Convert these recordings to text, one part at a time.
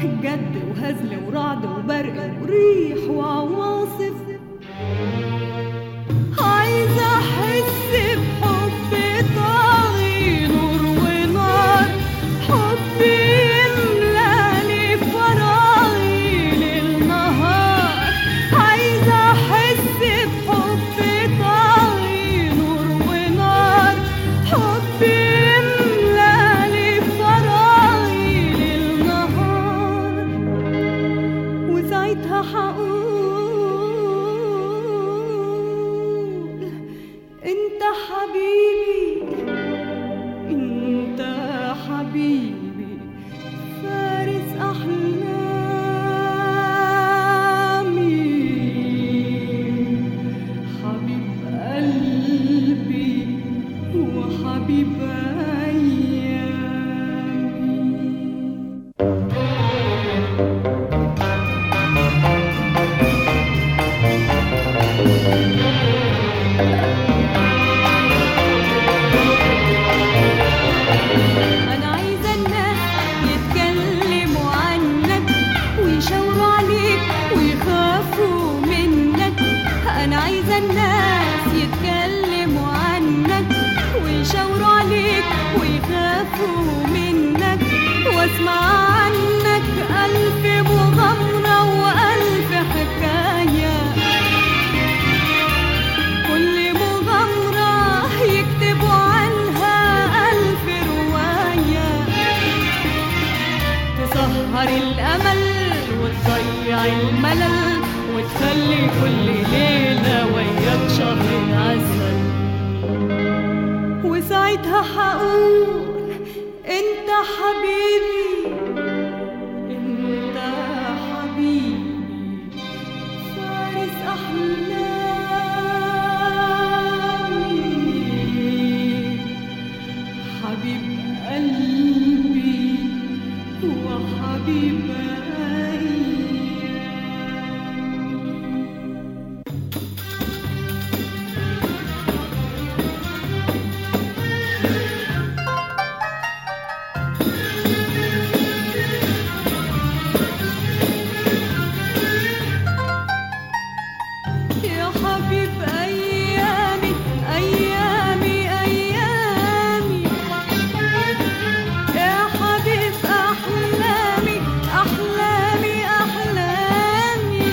جد وهزل ورعد وبرق وريح وعواصف عايزة أحس بحب طاغي نور ونار حب يملاني فراغي للنهار عايزة أحس بحب طاغي نور ونار حب يملاني فراغي للنهار وساعتها حقول انت حبيبي انت حبيبي فارس احلامي حبيب قلبي وحبيب ايامي أنا عايزة الناس يتكلموا عنك ويشاوروا عليك ويخافوا منك أنا عايزة الناس يتكلموا عنك ويشاوروا عليك ويخافوا منك واسمع عنك ألف مغامرة وألف حكاية كل مغامرة يكتبوا عنها ألف رواية تسهر الأمل وتضيع الملل وتخلي كل ليلة وياك شهر عسل وساعتها حقول انت حبيبي انت حبيبي فارس أحلامي حبيب قلبي وحبيب أيامي يا حبيب أيامي أيامي أيامي يا حبيب أحلامي أحلامي أحلامي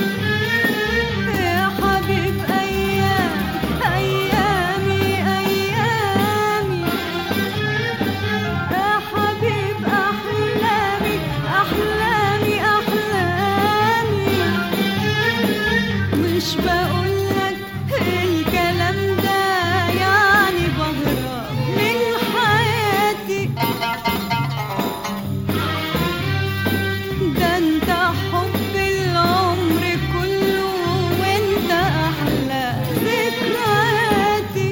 يا حبيب أيامي أيامي أيامي يا حبيب أحلامي أحلامي أحلامي مش بقولك الكلام ده يعني بهرب من حياتي ده انت حب العمر كله وانت احلى ذكرياتي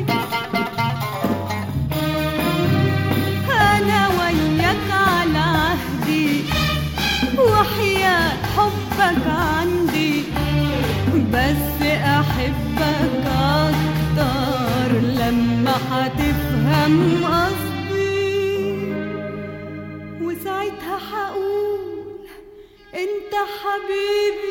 انا وياك على عهدي وحياة حبك عندي بس احبك اكتر لما هتفهم قصدي وساعتها هقول انت حبيبي